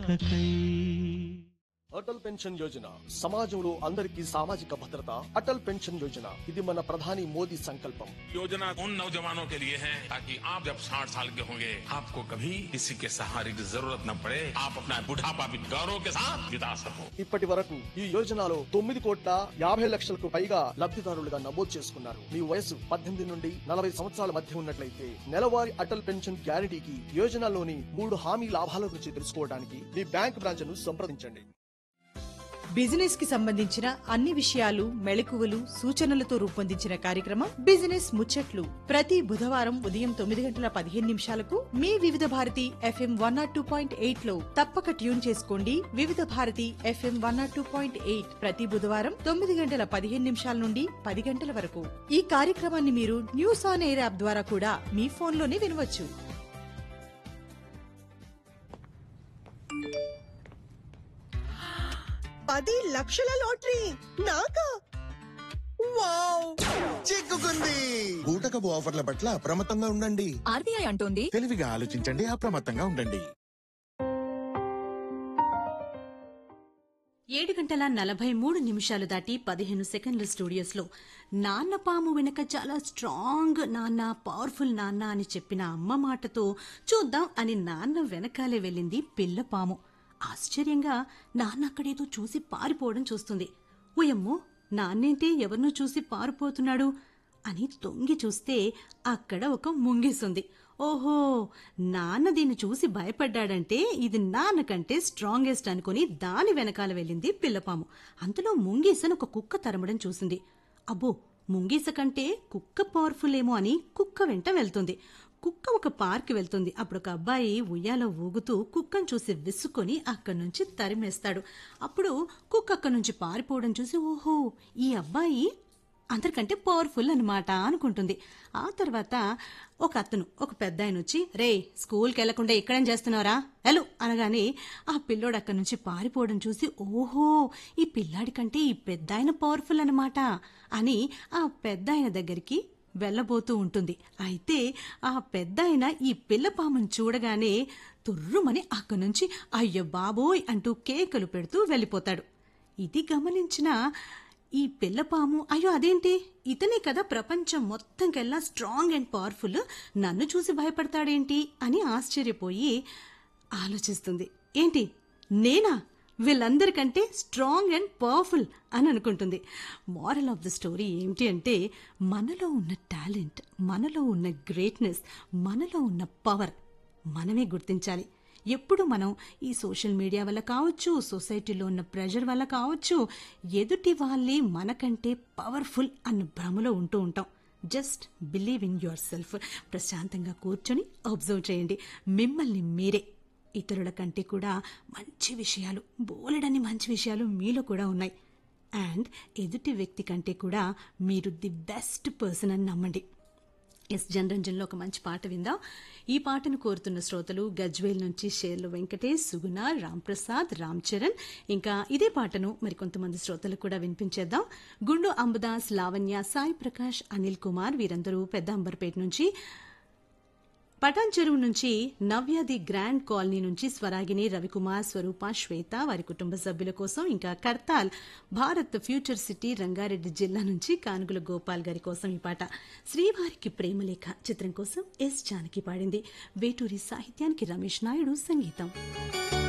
Atal pension Yojana సమాజంలో అందరికీ సామాజిక భద్రత అటల్ పెన్షన్ యోజన ఇది మన ప్రధాని మోదీ సంకల్పం योजना उन नौजवानों के लिए है ताकि आप जब 60 साल के होंगे आपको कभी किसी के सहारे की जरूरत न पड़े आप अपना बुढ़ापा भी गौरव के साथ बिता सको ఇప్పటి వరకు ఈ యోజనలో తొమ్మిది కోట్ల యాభై లక్షలకు పైగా లబ్ధిదారులుగా నమోదు చేసుకున్నారు మీ వయసు పద్దెనిమిది నుండి నలభై సంవత్సరాల మధ్య ఉన్నట్లయితే నెలవారీ అటల్ పెన్షన్ గ్యారంటీకి యోజనలోని మూడు హామీ లాభాల గురించి తెలుసుకోవడానికి మీ బ్యాంక్ బ్రాంచ్ ను సంప్రదించండి బిజినెస్ కి సంబంధించిన అన్ని విషయాలు మెళకువలు సూచనలతో రూపొందించిన కార్యక్రమం బిజినెస్ ముచ్చట్లు ప్రతి బుధవారం ఉదయం తొమ్మిది గంటల పదిహేను నిమిషాలకు మీ Vividh Bharati FM one naught two point eight లో తప్పక ట్యూన్ చేసుకోండి Vividh Bharati FM one naught two point eight ప్రతి బుధవారం తొమ్మిది గంటల పదిహేను నిమిషాల నుండి పది గంటల వరకు ఈ కార్యక్రమాన్ని మీరు న్యూస్ ఆన్ ఎయిర్ యాప్ ద్వారా కూడా మీ ఫోన్లోనే వినవచ్చు పది లక్షల లాటరీ నాకా వావ్ చిక్కుకుంది బూటకపు ఆఫర్ల పట్ల అప్రమత్తంగా ఉండండి ఆర్బీఐ అంటోంది తెలివిగా ఆలోచించండి అప్రమత్తంగా ఉండండి ఏడు గంటల నలభై మూడు నిమిషాలు దాటి పదిహేను సెకండ్ల స్టూడియోస్లో నాన్న పాము వెనక చాలా స్ట్రాంగ్ నాన్న పవర్ఫుల్ నాన్న అని చెప్పిన అమ్మ మాటతో చూద్దాం అని నాన్న వెనకాలే వెళ్ళింది పిల్ల పాము ఆశ్చర్యంగా నాన్న అక్కడేదో చూసి పారిపోవడం చూస్తుంది ఓయమ్మో నాన్నేంటి ఎవరినో చూసి పారిపోతున్నాడు అని తొంగి చూస్తే అక్కడ ఒక ముంగిసుంది ఓహో నాన్న దీన్ని చూసి భయపడ్డాడంటే ఇది నాన్న కంటే స్ట్రాంగెస్ట్ అనుకుని దాని వెనకాల వెళ్ళింది పిల్లపాము అంతలో ముంగీసను ఒక కుక్క తరమడం చూసింది అబ్బో ముంగీస కంటే కుక్క పవర్ఫుల్ ఏమో అని కుక్క వెంట వెళ్తుంది కుక్క ఒక పార్క్ వెళ్తుంది అప్పుడు ఒక అబ్బాయి ఉయ్యాలో ఊగుతూ కుక్కను చూసి విసుకొని అక్కడి నుంచి తరిమేస్తాడు అప్పుడు కుక్క అక్కడి నుంచి పారిపోవడం చూసి ఓహో ఈ అబ్బాయి అందరికంటే పవర్ఫుల్ అనమాట అనుకుంటుంది ఆ తర్వాత ఒక అతను ఒక పెద్ద ఆయన వచ్చి రే స్కూల్కి వెళ్లకుండా ఇక్కడేం చేస్తున్నారా వెళ్ళు అనగానే ఆ పిల్లోడు అక్కడి నుంచి పారిపోవడం చూసి ఓహో ఈ పిల్లాడి కంటే ఈ పెద్ద ఆయన పవర్ఫుల్ అనమాట అని ఆ పెద్ద ఆయన దగ్గరికి వెళ్ళబోతూ ఉంటుంది అయితే ఆ పెద్ద ఆయన ఈ పిల్ల పామును చూడగానే తుర్రుమని అక్కడి నుంచి అయ్యో బాబోయ్ అంటూ కేకలు పెడుతూ వెళ్ళిపోతాడు ఇది గమనించిన ఈ పిల్లపాము అయ్యో అదేంటి ఇతనే కదా ప్రపంచం మొత్తంకెల్లా స్ట్రాంగ్ అండ్ పవర్ఫుల్ నన్ను చూసి భయపడతాడేంటి అని ఆశ్చర్యపోయి ఆలోచిస్తుంది ఏంటి నేనా వీళ్ళందరికంటే స్ట్రాంగ్ అండ్ పవర్ఫుల్ అని అనుకుంటుంది మారల్ ఆఫ్ ద స్టోరీ ఏమిటి అంటే మనలో ఉన్న టాలెంట్ మనలో ఉన్న గ్రేట్నెస్ మనలో ఉన్న పవర్ మనమే గుర్తించాలి ఎప్పుడు మనం ఈ సోషల్ మీడియా వల్ల కావచ్చు సొసైటీలో ఉన్న ప్రెషర్ వల్ల కావచ్చు ఎదుటి వాళ్ళే మనకంటే పవర్ఫుల్ అన్న భ్రమలో ఉంటూ ఉంటాం just believe in yourself ప్రశాంతంగా కూర్చొని అబ్జర్వ్ చేయండి మిమ్మల్ని మీరే ఇతరుల కంటే కూడా మంచి విషయాలు బోలెడని మంచి విషయాలు మీలో కూడా ఉన్నాయి అండ్ ఎదుటి వ్యక్తి కంటే కూడా మీరు ది బెస్ట్ పర్సన్ అని నమ్మండి ఎస్ జనరంజన్లో ఒక మంచి పాట విందాం ఈ పాటను కోరుతున్న శ్రోతలు గజ్వేల్ నుంచి షేర్లు వెంకటేష్ సుగుణ రామ్ ప్రసాద్ రామ్ చరణ్ ఇంకా ఇదే పాటను మరికొంతమంది శ్రోతలకు కూడా వినిపించేద్దాం గుండు అంబదాస్ లావణ్య సాయి ప్రకాష్ అనిల్ కుమార్ వీరందరూ పెద్ద అంబర్పేట నుంచి పటాన్ చెరువు నుంచి నవ్య ది గ్రాండ్ కాలనీ నుంచి స్వరాగిని రవికుమార్ స్వరూప శ్వేత వారి కుటుంబ సభ్యుల కోసం ఇంకా కర్తాల్ భారత్ ఫ్యూచర్ సిటీ రంగారెడ్డి జిల్లా నుంచి కానుగుల గోపాల్ గారి కోసం ఈ పాట శ్రీవారికి ప్రేమలేఖ చిత్రం కోసం ఎస్ జానకి పాడింది వేటూరి సాహిత్యానికి రమేష్ నాయుడు సంగీతం